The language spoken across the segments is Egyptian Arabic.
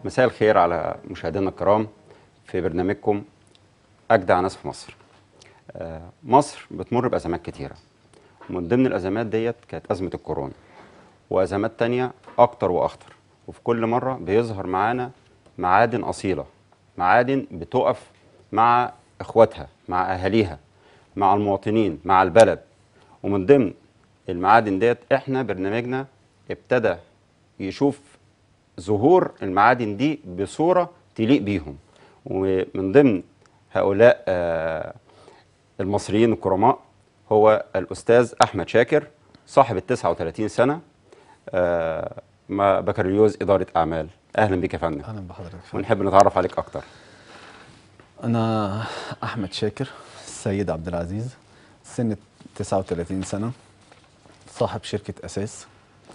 مساء الخير على مشاهدينا الكرام في برنامجكم أجدع ناس في مصر. آه، مصر بتمر بأزمات كتيرة. من ضمن الأزمات ديت كانت أزمة الكورونا. وأزمات تانية أكتر وأخطر. وفي كل مرة بيظهر معانا معادن أصيلة. معادن بتقف مع إخواتها، مع أهاليها، مع المواطنين، مع البلد. ومن ضمن المعادن ديت إحنا برنامجنا ابتدى يشوف ظهور المعادن دي بصورة تليق بيهم ومن ضمن هؤلاء آه، المصريين الكرماء هو الأستاذ أحمد شاكر صاحب ال 39 سنة آه، ما- بكالوريوس إدارة أعمال أهلا بك يا فندم اهلا بحضرتك ونحب نتعرف عليك أكتر انا احمد شاكر السيد عبد العزيز سن 39 سنه صاحب شركه اساس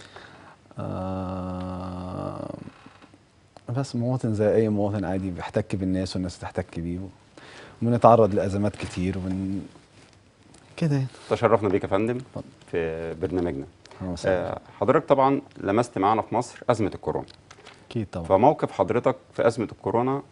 آه بس مواطن زي اي مواطن عادي بيحتك بالناس والناس تحتك بيه وبنتعرض لازمات كتير وبن كده يعني. تشرفنا بيك يا فندم اتفضل. في برنامجنا أهلا وسهلا. آه، حضرتك طبعا لمست معانا في مصر أزمة الكورونا اكيد طبعا فموقف حضرتك في أزمة الكورونا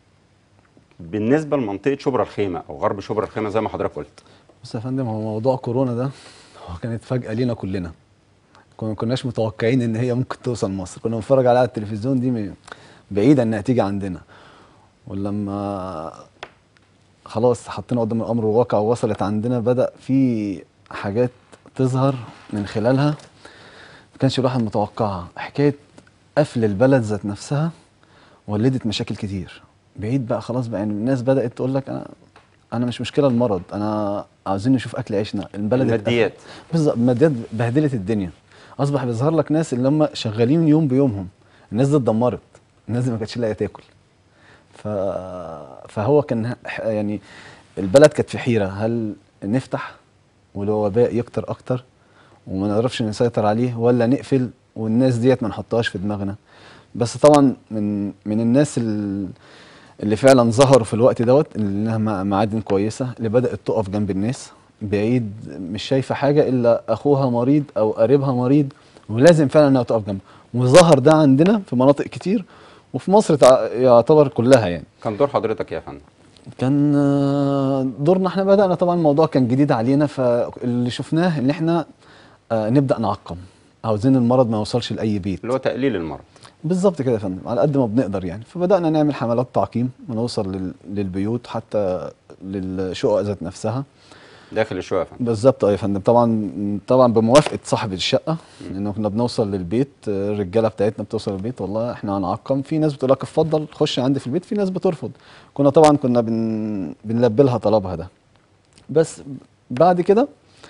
بالنسبة لمنطقة شبرا الخيمة أو غرب شبرا الخيمة زي ما حضرتك قلت بص يا فندم هو موضوع كورونا ده هو كانت فجأة لينا كلنا كنا ما كناش متوقعين ان هي ممكن توصل مصر كنا بنتفرج عليها على التلفزيون دي م- بعيدة انها تيجي عندنا ولما خلاص حطينا قدام الامر الواقع ووصلت عندنا بدأ في حاجات تظهر من خلالها ما كانش الواحد متوقعها حكاية قفل البلد ذات نفسها ولدت مشاكل كتير بعيد بقى خلاص بقى يعني الناس بدأت تقول لك انا انا مش مشكله المرض انا عاوزين نشوف اكل عيشنا البلد الماديات. اتقفلت. بالظبط الماديات بهدلت الدنيا اصبح بيظهر لك ناس اللي هم شغالين يوم بيومهم الناس دي اتدمرت الناس دي ما كانتش لاقيه تاكل ف... فهو كان ح- يعني البلد كانت في حيره هل نفتح والوباء يكتر اكتر وما نعرفش نسيطر عليه ولا نقفل والناس ديت ما نحطهاش في دماغنا بس طبعا من من الناس ال- اللي فعلا ظهروا في الوقت دوت اللي لها مع- معادن كويسه اللي بدات تقف جنب الناس بعيد مش شايفه حاجه الا اخوها مريض او قريبها مريض ولازم فعلا انها تقف جنبه وظهر ده عندنا في مناطق كتير وفي مصر تع- يعتبر كلها يعني كان دور حضرتك يا فندم كان آه، دورنا احنا بدأنا طبعا الموضوع كان جديد علينا فاللي شفناه ان احنا آه، نبدأ نعقم عاوزين المرض ما يوصلش لأي بيت اللي هو تقليل المرض بالظبط كده يا فندم على قد ما بنقدر يعني فبدأنا نعمل حملات تعقيم ونوصل لل- للبيوت حتى للشقق ذات نفسها داخل الشقة يا فندم بالظبط اه يا فندم طبعا طبعا بموافقه صاحب الشقه لانه كنا بنوصل للبيت آه، الرجاله بتاعتنا بتوصل للبيت والله احنا هنعقم في ناس بتقول لك اتفضل خش عندي في البيت في ناس بترفض كنا طبعا كنا بن بنلبي لها طلبها ده بس بعد كده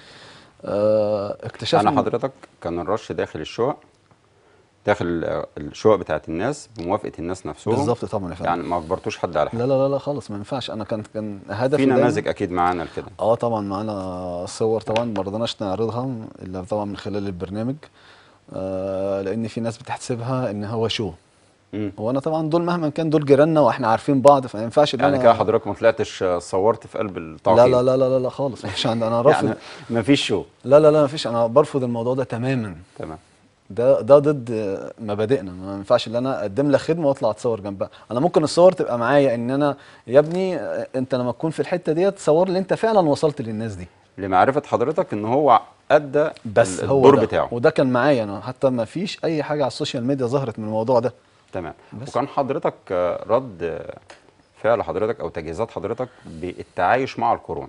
آه، اكتشفنا انا حضرتك كان الرش داخل الشقق داخل آه، الشقق بتاعت الناس بموافقه الناس نفسهم بالظبط طبعا يا فندم يعني ما اجبرتوش حد على لا حاجه لا لا لا خالص ما ينفعش انا كان كان هدفي في دايماً- نماذج اكيد معانا لكده اه طبعا معانا صور طبعا ما رضناش نعرضها الا طبعا من خلال البرنامج آه لان في ناس بتحسبها ان هو شو مم. هو انا طبعا دول مهما كان دول جيراننا واحنا عارفين بعض فما ينفعش ان يعني أنا- كده حضرتك ما طلعتش آه، صورت في قلب لا التعقيم لا لا لا لا, لا خالص مفيش عندي انا رافض يعني ما فيش شو لا لا لا مفيش انا برفض الموضوع ده تماما تمام ده ده ضد مبادئنا ما ينفعش ان انا اقدم لك خدمه واطلع اتصور جنبها انا ممكن الصور تبقى معايا ان انا يا ابني انت لما تكون في الحته ديت صور لي انت فعلا وصلت للناس دي لمعرفه حضرتك ان هو ادى بس ال- هو الدور ده. بتاعه وده كان معايا انا حتى ما فيش اي حاجه على السوشيال ميديا ظهرت من الموضوع ده تمام بس. وكان حضرتك آه، رد آه، فعل حضرتك او تجهيزات حضرتك بالتعايش مع الكورونا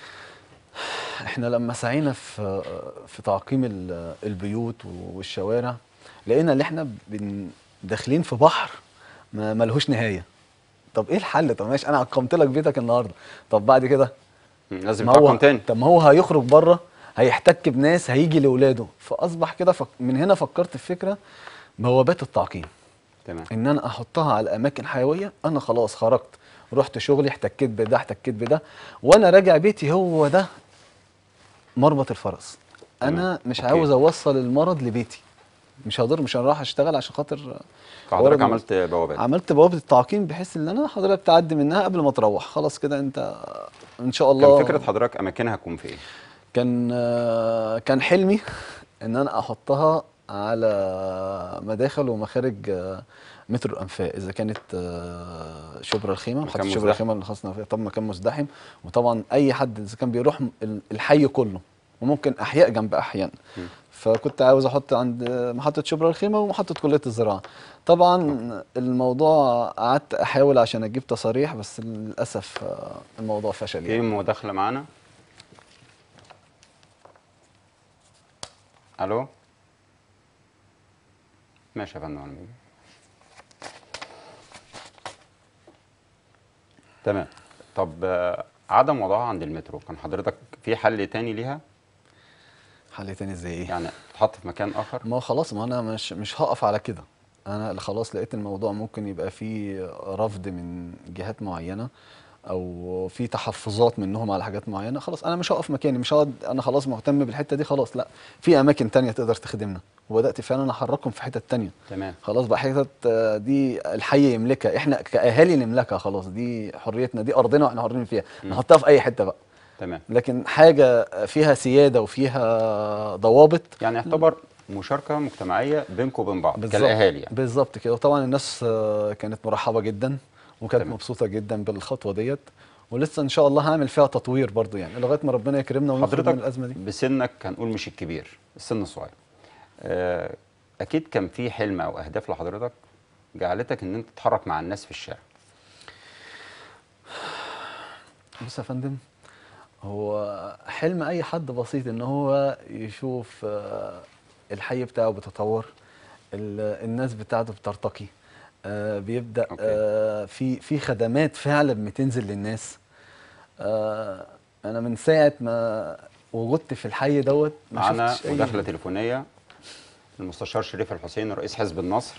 احنا لما سعينا في في تعقيم ال- البيوت والشوارع لقينا ان احنا بن- داخلين في بحر ما ملهوش نهايه طب ايه الحل طب ماشي انا عقمت لك بيتك النهارده طب بعد كده مم، لازم ما هو يتعقم تاني طب ما هو هيخرج بره هيحتك بناس هيجي لاولاده فاصبح كده فك من هنا فكرت في فكره بوابات التعقيم تمام ان انا احطها على اماكن حيويه انا خلاص خرجت رحت شغلي احتكيت بده احتكيت بده وانا راجع بيتي هو ده مربط الفرس انا تمام. مش أوكي. عاوز اوصل المرض لبيتي مش هقدر مش هروح اشتغل عشان خاطر فحضرتك ورد- عملت بوابات عملت بوابه التعقيم بحيث ان انا حضرتك تعدي منها قبل ما تروح خلاص كده انت ان شاء الله كان فكره حضرتك اماكنها تكون في ايه؟ كان آه، كان حلمي ان انا احطها على مداخل ومخارج آه، مترو الانفاق اذا كانت آه، شبرا الخيمه محطه مكان شبرا مزدحم. الخيمه اللي خاصنا فيها طبعا مكان مزدحم وطبعا اي حد اذا كان بيروح م- ال- الحي كله وممكن احياء جنب احياء فكنت عاوز احط عند محطه شبرا الخيمه ومحطه كليه الزراعه طبعا الموضوع قعدت احاول عشان اجيب تصاريح بس للاسف آه، الموضوع فشل في يعني مداخله معانا الو ماشي يا فندم أنا بيجي. تمام طب آه، عدم وضعها عند المترو كان حضرتك في حل تاني ليها حل تاني زي ايه يعني تحط في مكان اخر ما هو خلاص ما انا مش مش هقف على كده انا اللي خلاص لقيت الموضوع ممكن يبقى فيه رفض من جهات معينه او في تحفظات منهم على حاجات معينه خلاص انا مش هقف مكاني مش هقعد انا خلاص مهتم بالحته دي خلاص لا في اماكن تانية تقدر تخدمنا وبدات فعلا احركهم في حتت تانية تمام خلاص بقى حتت آه، دي الحي يملكها احنا كاهالي نملكها خلاص دي حريتنا دي ارضنا واحنا حرين فيها نحطها في اي حته بقى تمام لكن حاجه فيها سياده وفيها ضوابط يعني يعتبر مشاركه مجتمعيه بينكم وبين بعض بالظبط. كالاهالي يعني بالظبط كده وطبعا الناس آه، كانت مرحبه جدا وكانت تمام. مبسوطه جدا بالخطوه ديت ولسه ان شاء الله هعمل فيها تطوير برضو يعني لغايه ما ربنا يكرمنا ونخرج من حضرتك الازمه دي بسنك هنقول مش الكبير السن الصغير آه، اكيد كان في حلم او اهداف لحضرتك جعلتك ان انت تتحرك مع الناس في الشارع بص يا فندم هو حلم اي حد بسيط ان هو يشوف آه، الحي بتاعه بيتطور ال- الناس بتاعته بترتقي آه، بيبدا أوكي. آه، في في خدمات فعلا بتنزل للناس آه، انا من ساعه ما وجدت في الحي دوت ما معانا شفتش أي- مداخله تليفونيه المستشار شريف الحسين رئيس حزب النصر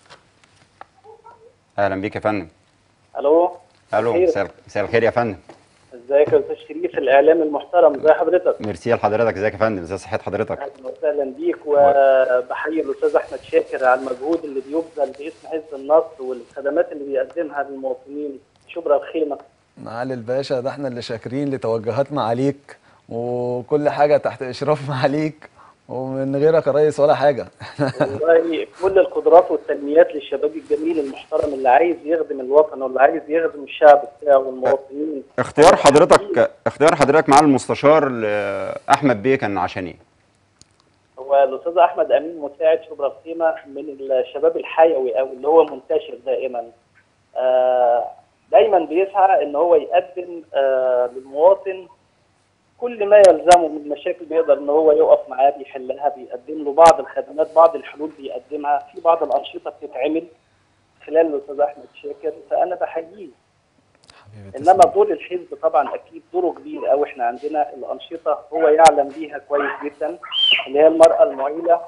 اهلا بيك يا فندم الو الو خير. مساء مساء الخير يا فندم ازيك يا استاذ شريف الاعلام المحترم ازي حضرتك ميرسي لحضرتك ازيك يا فندم ازي صحه حضرتك اهلا وسهلا بيك وبحيي الاستاذ احمد شاكر على المجهود اللي بيبذل باسم حزب النصر والخدمات اللي بيقدمها للمواطنين شبرا الخيمه معالي الباشا ده احنا اللي شاكرين لتوجهات معاليك وكل حاجه تحت اشراف معاليك ومن غيرك يا ريس ولا حاجه والله كل القدرات والتنميات للشباب الجميل المحترم اللي عايز يخدم الوطن واللي عايز يخدم الشعب بتاعه والمواطنين اختيار حضرتك اختيار حضرتك مع المستشار احمد بيه كان عشان ايه هو الاستاذ احمد امين مساعد شبرا الخيمه من الشباب الحيوي او اللي هو منتشر دائما آه، دايما بيسعى ان هو يقدم آه، للمواطن كل ما يلزمه من مشاكل بيقدر ان هو يقف معاه بيحلها بيقدم له بعض الخدمات بعض الحلول بيقدمها في بعض الانشطه بتتعمل خلال الاستاذ احمد شاكر فانا بحييه حبيبي انما دور الحزب طبعا اكيد دوره كبير قوي احنا عندنا الانشطه هو يعلم بيها كويس جدا اللي هي المراه المعيله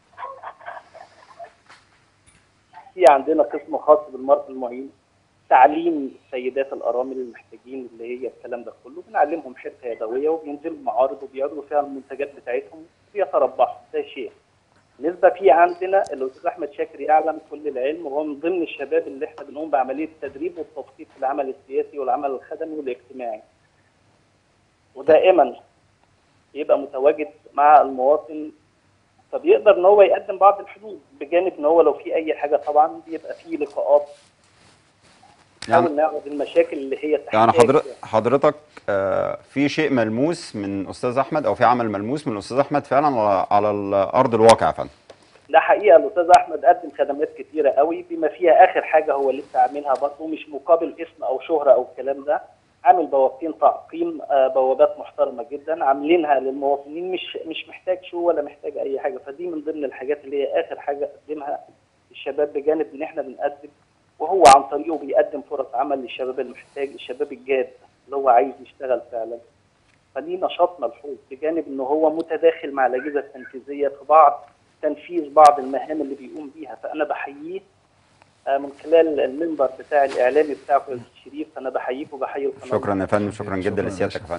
في عندنا قسم خاص بالمراه المعيله تعليم السيدات الارامل المحتاجين اللي هي الكلام ده كله بنعلمهم حرفه يدويه وبينزلوا معارض وبيعرضوا فيها المنتجات بتاعتهم وبيتربحوا ده شيء بالنسبه في عندنا الاستاذ احمد شاكر يعلم كل العلم وهو من ضمن الشباب اللي احنا بنقوم بعمليه التدريب والتثقيف في العمل السياسي والعمل الخدمي والاجتماعي. ودائما يبقى متواجد مع المواطن فبيقدر ان هو يقدم بعض الحلول بجانب ان هو لو في اي حاجه طبعا بيبقى في لقاءات يعني نحاول نعرض المشاكل اللي هي يعني تحتاج حضرتك حضرتك آه، في شيء ملموس من استاذ احمد او في عمل ملموس من الاستاذ احمد فعلا على, على الارض الواقع يا فندم ده حقيقه الاستاذ احمد قدم خدمات كتيره قوي بما فيها اخر حاجه هو لسه عاملها برضه مش مقابل اسم او شهره او الكلام ده عامل بوابتين تعقيم آه، بوابات محترمه جدا عاملينها للمواطنين مش مش محتاج شو ولا محتاج اي حاجه فدي من ضمن الحاجات اللي هي اخر حاجه قدمها الشباب بجانب ان احنا بنقدم وهو عن طريقه بيقدم فرص عمل للشباب المحتاج الشباب الجاد اللي هو عايز يشتغل فعلا فليه نشاط ملحوظ بجانب ان هو متداخل مع الاجهزه التنفيذيه في بعض تنفيذ بعض المهام اللي بيقوم بيها فانا بحييه آه، من خلال المنبر بتاع الاعلامي بتاعكم يا أستاذ شريف فانا بحييك وبحيي القناه شكرا يا فندم شكرا شكرا جدا يا لسيادتك يا باشا. فندم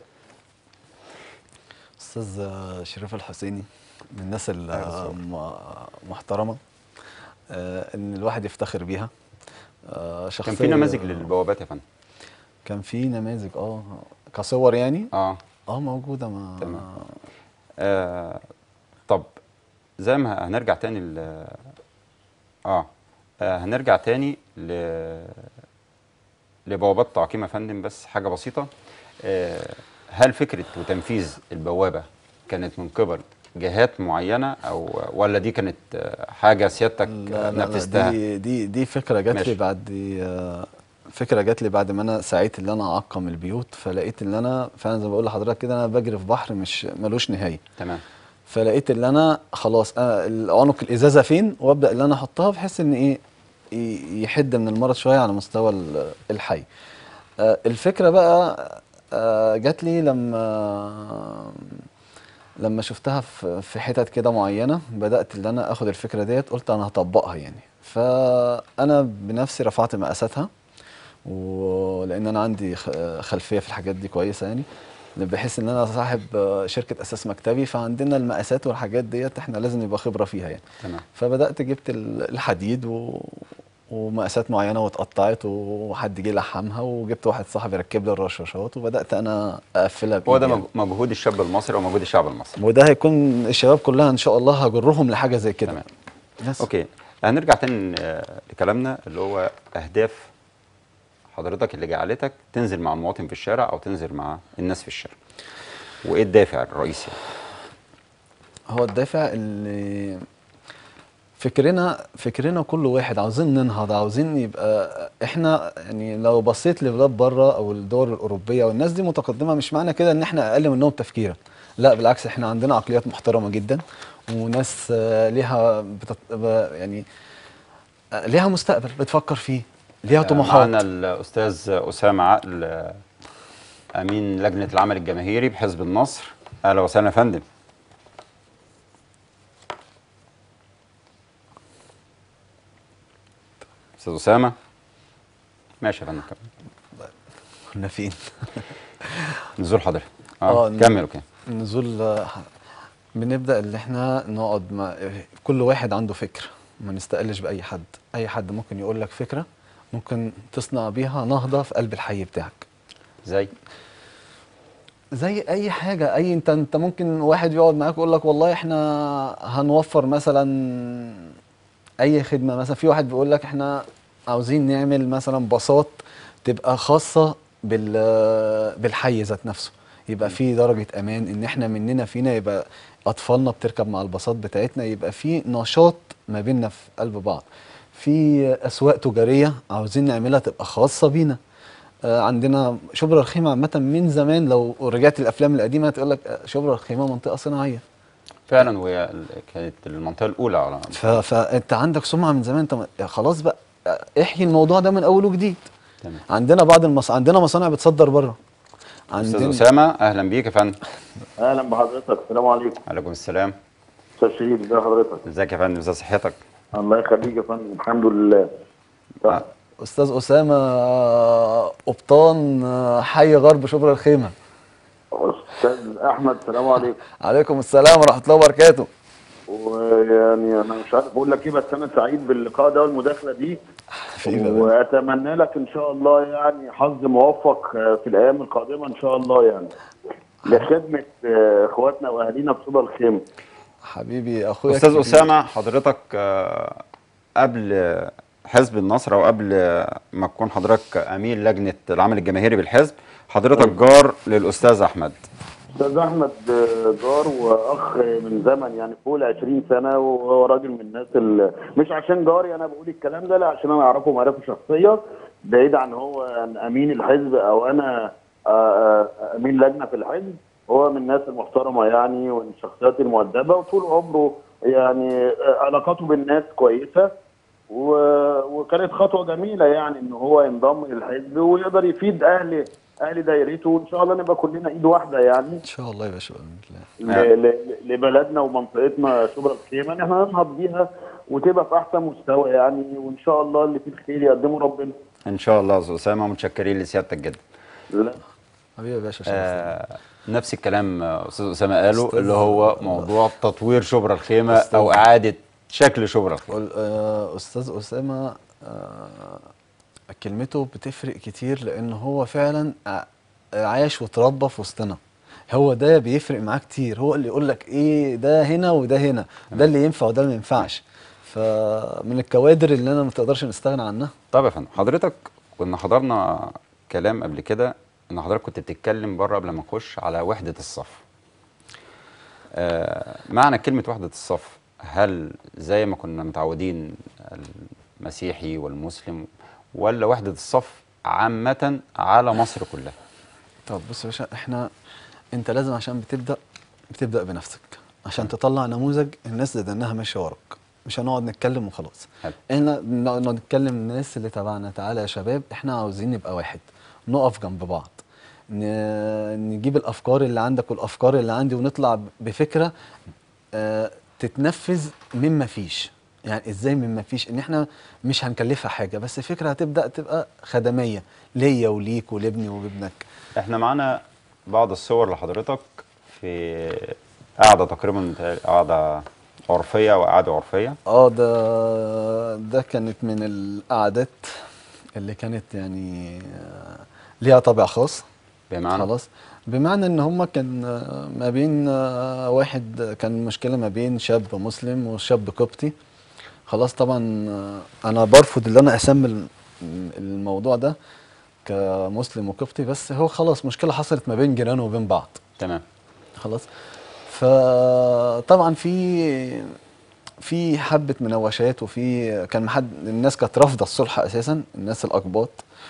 استاذ شريف الحسيني من الناس أهلا المحترمه آه، ان الواحد يفتخر بيها آه، شخصيه كان في نماذج للبوابات يا فندم كان في نماذج اه كصور يعني اه اه موجوده ما تمام. آه، طب زي ما هنرجع تاني ل اه آه هنرجع تاني ل لبوابات تعقيم يا فندم بس حاجه بسيطه آه هل فكره وتنفيذ البوابه كانت من قبل جهات معينه او ولا دي كانت آه، حاجه سيادتك لا لا لا نفذتها دي دي دي فكره جات ماشي. لي بعد آه، فكره جات لي بعد ما انا سعيت ان انا اعقم البيوت فلقيت ان انا فعلا زي ما بقول لحضرتك كده انا بجري في بحر مش ملوش نهايه تمام فلقيت ان انا خلاص أنا العنق الازازه فين وابدا ان انا احطها بحيث ان ايه ي- يحد من المرض شويه على مستوى ال- الحي آه، الفكره بقى آه، جات لي لما لما شفتها في في حتت كده معينه بدات ان انا اخد الفكره ديت قلت انا هطبقها يعني فانا بنفسي رفعت مقاساتها ولان انا عندي خ- خلفيه في الحاجات دي كويسه يعني بحيث ان انا صاحب آه، شركه اساس مكتبي فعندنا المقاسات والحاجات ديت احنا لازم يبقى خبره فيها يعني تمام فبدات جبت ال- الحديد و... ومقاسات معينه واتقطعت وحد جه لحمها وجبت واحد صاحبي ركب لي الرشاشات وبدات انا اقفلها هو ده بإيدي مج- مجهود الشاب المصري ومجهود الشعب المصري وده هيكون الشباب كلها ان شاء الله هجرهم لحاجه زي كده تمام. بس اوكي هنرجع تاني آه، لكلامنا اللي هو اهداف حضرتك اللي جعلتك تنزل مع المواطن في الشارع او تنزل مع الناس في الشارع وايه الدافع الرئيسي هو الدافع اللي فكرنا فكرنا كل واحد عاوزين ننهض عاوزين يبقى احنا يعني لو بصيت لبلاد بره او الدول الاوروبيه والناس دي متقدمه مش معنى كده ان احنا اقل منهم تفكيرا لا بالعكس احنا عندنا عقليات محترمه جدا وناس آه، ليها بتت... ب- يعني آه، ليها مستقبل بتفكر فيه ليها آه، طموحات معنا الاستاذ اسامه عقل آه، امين لجنه العمل الجماهيري بحزب النصر اهلا وسهلا يا فندم استاذ اسامه ماشي يا فندم كمل كنا فين نزول حضرتك اه آه، كمل اوكي نزول آه، بنبدا اللي احنا نقعد مع كل واحد عنده فكره ما نستقلش باي حد اي حد ممكن يقول لك فكره ممكن تصنع بيها نهضه في قلب الحي بتاعك زي زي اي حاجه اي انت انت ممكن واحد يقعد معاك يقول لك والله احنا هنوفر مثلا اي خدمه مثلا في واحد بيقول لك احنا عاوزين نعمل مثلا باصات تبقى خاصه بال بالحي ذات نفسه يبقى في درجه امان ان احنا مننا فينا يبقى اطفالنا بتركب مع الباصات بتاعتنا يبقى في نشاط ما بيننا في قلب بعض في اسواق تجاريه عاوزين نعملها تبقى خاصه بينا آه، عندنا شبرا الخيمه عامه من زمان لو رجعت الافلام القديمه هتقول لك آه، شبرا الخيمه منطقه صناعيه فعلا وهي ال- كانت المنطقه الاولى على ف... فانت عندك سمعه من زمان انت م- يا خلاص بقى آه، احيي الموضوع ده من اول وجديد تمام عندنا بعض المص... عندنا مصانع بتصدر بره استاذ عندنا اسامه اهلا بيك يا فندم اهلا بحضرتك السلام عليكم عليكم السلام استاذ شريف ازي حضرتك ازيك يا فندم ازي صحتك الله يخليك يا فندم الحمد لله آه. استاذ اسامه آه، قبطان آه، حي غرب شبرا الخيمه استاذ احمد السلام عليكم عليكم السلام ورحمه الله وبركاته ويعني انا مش عارف اقول لك ايه بس انا سعيد باللقاء ده والمداخله دي حبيبي يا باشا. واتمنى لك ان شاء الله يعني حظ موفق آه، في الايام القادمه ان شاء الله يعني لخدمه آه، اخواتنا واهالينا في صدى الخيمه حبيبي اخويا استاذ الكبير. اسامه حضرتك آه، قبل حزب النصر او قبل ما تكون حضرتك امين لجنه العمل الجماهيري بالحزب حضرتك جار للاستاذ احمد استاذ احمد آه، جار واخ من زمن يعني فوق ال 20 سنه وهو راجل من الناس اللي مش عشان جاري انا بقول الكلام ده لا عشان انا اعرفه معرفه شخصيه بعيد عن هو امين الحزب او انا آه، آه، امين لجنه في الحزب هو من الناس المحترمه يعني ومن الشخصيات المؤدبه وطول عمره يعني آه، علاقاته بالناس كويسه و- وكانت خطوه جميله يعني ان هو ينضم للحزب ويقدر يفيد اهل اهل دايرته وان شاء الله نبقى كلنا ايد واحده يعني ان شاء الله يا باشا بإذن الله. ل- ل- لبلدنا ومنطقتنا شبرا الخيمه ان احنا ننهض بيها وتبقى في احسن مستوى يعني وان شاء الله اللي فيه الخير يقدمه ربنا ان شاء الله يا استاذ اسامه متشكرين لسيادتك جدا لا حبيبي يا باشا شرفتني. آه نفس الكلام آه، استاذ اسامه قاله أستاذ- اللي هو موضوع تطوير شبرا الخيمه أستاذ. او اعاده شكل شبرا الخيمه قول- آه، استاذ اسامه آه، كلمته بتفرق كتير لان هو فعلا ع- عاش وتربى في وسطنا هو ده بيفرق معاه كتير هو اللي يقول لك ايه ده هنا وده هنا ده اللي ينفع وده اللي ما ينفعش فمن الكوادر اللي انا ما تقدرش نستغنى عنها طب يا فندم حضرتك كنا حضرنا كلام قبل كده ان حضرتك كنت بتتكلم بره قبل ما نخش على وحده الصف آه معنى كلمه وحده الصف هل زي ما كنا متعودين المسيحي والمسلم ولا وحده الصف عامه على مصر كلها طب بص يا باشا احنا انت لازم عشان بتبدا بتبدا بنفسك عشان تطلع نموذج الناس تدنها ماشيه وراك مش هنقعد نتكلم وخلاص حلو. احنا نقعد نتكلم الناس اللي تبعنا تعالى يا شباب احنا عاوزين نبقى واحد نقف جنب بعض ن- نجيب الافكار اللي عندك والافكار اللي عندي ونطلع ب- بفكره آه، تتنفذ مما فيش يعني ازاي مما فيش ان احنا مش هنكلفها حاجه بس فكره هتبدا تبقى خدميه ليا وليك ولابني وبابنك احنا معانا بعض الصور لحضرتك في قاعده تقريبا متهيألي قاعده عرفيه وقعده عرفيه اه ده ده كانت من القعدات اللي كانت يعني آه، ليها طابع خاص بمعنى خلاص بمعنى ان هما كان آه، ما بين آه، واحد كان مشكله ما بين شاب مسلم وشاب قبطي خلاص طبعا آه، انا برفض ان انا اسمي الم- الموضوع ده كمسلم وقبطي بس هو خلاص مشكله حصلت ما بين جيران وبين بعض تمام خلاص فطبعا في في حبه مناوشات وفي كان محد الناس كانت رافضه الصلح اساسا الناس الاقباط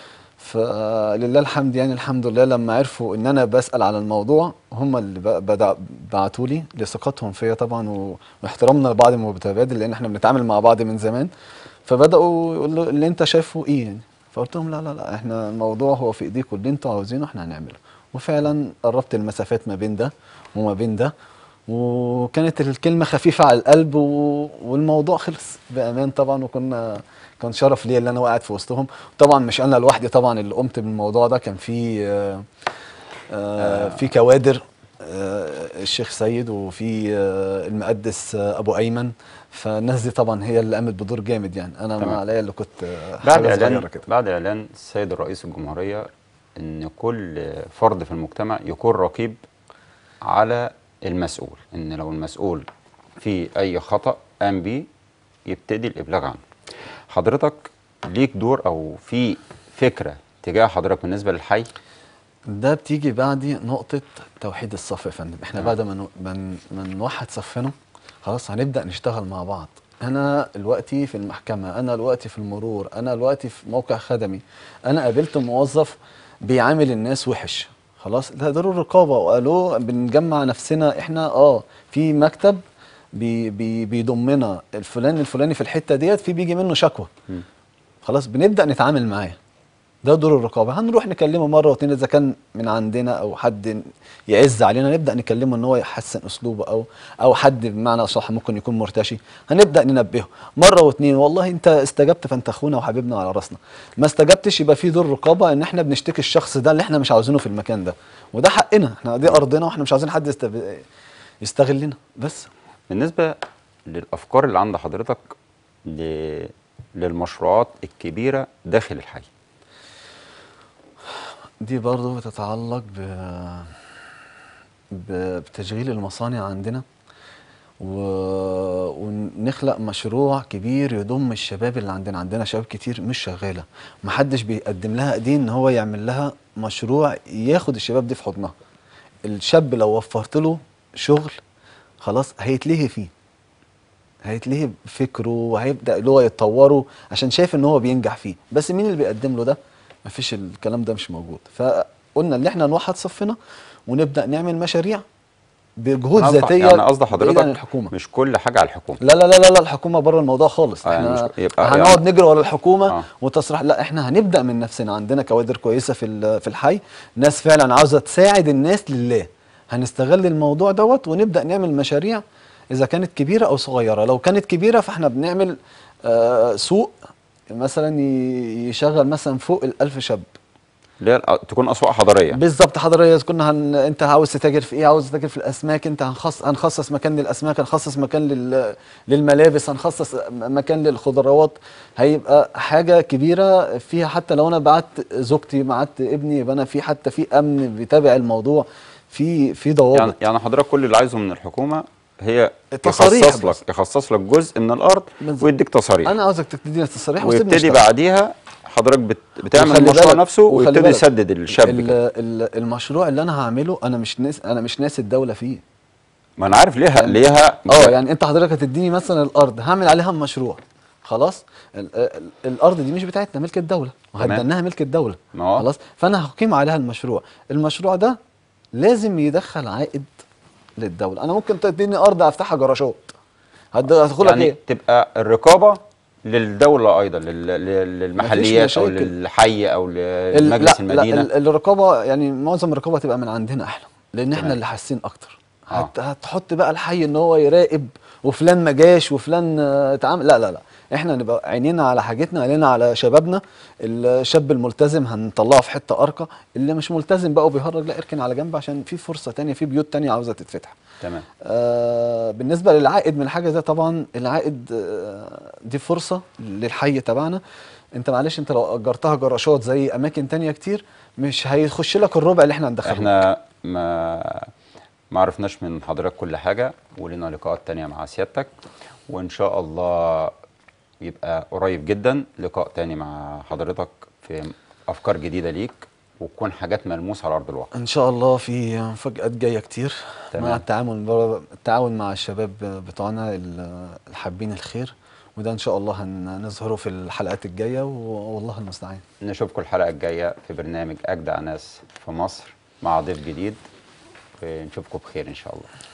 فلله الحمد يعني الحمد لله لما عرفوا ان انا بسال على الموضوع هم اللي بدا بعتوا لي لثقتهم فيا طبعا و- واحترامنا لبعض متبادل لان احنا بنتعامل مع بعض من زمان فبداوا يقولوا اللي انت شايفه ايه يعني فقلت لهم لا لا لا احنا الموضوع هو في ايديكم اللي انتوا عاوزينه احنا هنعمله وفعلا قربت المسافات ما بين ده وما بين ده وكانت الكلمة خفيفة على القلب و... والموضوع خلص بأمان طبعا وكنا كان شرف ليا اللي أنا قاعد في وسطهم طبعا مش أنا لوحدي طبعا اللي قمت بالموضوع ده كان في آه آه في كوادر آه الشيخ سيد وفي آه المقدس آه أبو أيمن فالناس دي طبعا هي اللي قامت بدور جامد يعني أنا تمام. ما عليا اللي كنت آه بعد حاجة اعلان صغيرة كده بعد اعلان السيد الرئيس الجمهوريه ان كل فرد في المجتمع يكون رقيب على المسؤول ان لو المسؤول في اي خطا قام بيه يبتدي الابلاغ عنه حضرتك ليك دور او في فكره تجاه حضرتك بالنسبه للحي ده بتيجي بعد نقطة توحيد الصف يا فندم احنا تمام. بعد ما نو- ما ن- ما نوحد صفنا خلاص هنبدأ نشتغل مع بعض انا دلوقتي في المحكمة انا دلوقتي في المرور انا دلوقتي في موقع خدمي انا قابلت موظف بيعامل الناس وحش خلاص ده دور الرقابة وقالوا بنجمع نفسنا احنا اه في مكتب بي بي بيضمنا الفلان الفلاني في الحتة ديت في بيجي منه شكوى مم. خلاص بنبدأ نتعامل معاه ده دور الرقابه هنروح نكلمه مره واتنين اذا كان من عندنا او حد يعز علينا نبدا نكلمه ان هو يحسن اسلوبه او او حد بمعنى صح ممكن يكون مرتشي هنبدا ننبهه مره واتنين والله انت استجبت فانت اخونا وحبيبنا على راسنا ما استجبتش يبقى في دور رقابه ان احنا بنشتكي الشخص ده اللي احنا مش عاوزينه في المكان ده وده حقنا احنا دي ارضنا واحنا مش عاوزين حد يستب... يستغلنا بس بالنسبه للافكار اللي عند حضرتك ل... للمشروعات الكبيره داخل الحي دي برضو بتتعلق ب... ب... بتشغيل المصانع عندنا و... ونخلق مشروع كبير يضم الشباب اللي عندنا عندنا شباب كتير مش شغالة محدش بيقدم لها ايدين ان هو يعمل لها مشروع ياخد الشباب دي في حضنها الشاب لو وفرت له شغل خلاص هيتلهي فيه هيتلهي بفكره وهيبدا اللي هو يتطوره عشان شايف ان هو بينجح فيه بس مين اللي بيقدم له ده مفيش الكلام ده مش موجود فقلنا ان احنا نوحد صفنا ونبدا نعمل مشاريع بجهود أنا قصد- ذاتيه يعني قصد بعيد حضرتك عن الحكومه مش كل حاجه على الحكومه لا لا لا لا, لا الحكومه بره الموضوع خالص آه، يعني احنا مش- يبقى هنقعد يعني- نجري ورا الحكومه آه. آه. وتصريح لا احنا هنبدا من نفسنا عندنا كوادر كويسه في ال- في الحي ناس فعلا عاوزه تساعد الناس لله هنستغل الموضوع دوت ونبدا نعمل مشاريع اذا كانت كبيره او صغيره لو كانت كبيره فاحنا بنعمل آه سوق مثلا ي- يشغل مثلا فوق الألف شاب اللي هي الأ- تكون اسواق حضريه بالظبط حضرتك كنا هن... انت عاوز تتاجر في ايه عاوز تتاجر في الاسماك انت هنخص... هنخصص مكان للاسماك هنخصص مكان لل... للملابس هنخصص م- مكان للخضروات هيبقى حاجه كبيره فيها حتى لو انا بعت زوجتي بعت ابني يبقى انا في حتى في امن بيتابع الموضوع في في ضوابط يعني يعني حضرتك كل اللي عايزه من الحكومه هي تصاريح يخصص بس. لك يخصص لك جزء من الارض بالظبط. ويديك تصاريح انا عاوزك تديني التصريح وسيبني ويبتدي أشتغل. بعديها حضرتك بت... بتعمل وخلي المشروع بالك- نفسه وخلي ويبتدي بالك يسدد الشاب ال- كده. ال- المشروع اللي انا هعمله انا مش ناس انا مش ناس الدوله فيه ما انا عارف ليها ليها اه يعني انت حضرتك هتديني مثلا الارض هعمل عليها مشروع خلاص ال ال الارض دي مش بتاعتنا ملك الدوله تمام. وهدناها ملك الدوله ما هو. خلاص فانا هقيم عليها المشروع المشروع ده لازم يدخل عائد للدوله انا ممكن تديني ارض افتحها جراشات هد- هتدخل لك يعني ايه تبقى الرقابه للدوله ايضا لل... لل- للمحليات او مشاكل. للحي او ال- لمجلس لا المدينه لا ال- الرقابه يعني معظم الرقابه هتبقى من عندنا احنا لان احنا تمام. اللي حاسين اكتر آه. هت هتحط بقى الحي ان هو يراقب وفلان ما جاش وفلان آه، اتعامل لا لا لا احنا نبقى عينينا على حاجتنا عينينا على شبابنا الشاب الملتزم هنطلعه في حته ارقى اللي مش ملتزم بقى وبيهرج لا اركن على جنب عشان في فرصه تانية في بيوت تانية عاوزه تتفتح تمام آه بالنسبه للعائد من الحاجه ده طبعا العائد آه دي فرصه للحي تبعنا انت معلش انت لو اجرتها جراشات زي اماكن تانية كتير مش هيخش لك الربع اللي احنا هندخله احنا ما ما عرفناش من حضرتك كل حاجه ولنا لقاءات تانية مع سيادتك وان شاء الله يبقى قريب جدا لقاء تاني مع حضرتك في افكار جديده ليك وتكون حاجات ملموسه على ارض الواقع ان شاء الله في مفاجآت جايه كتير تمام. مع التعامل بر- التعاون مع الشباب بتوعنا ال- الحابين الخير وده ان شاء الله هنظهره في الحلقات الجايه والله المستعان نشوفكم الحلقه الجايه في برنامج اجدع ناس في مصر مع ضيف جديد ونشوفكم بخير ان شاء الله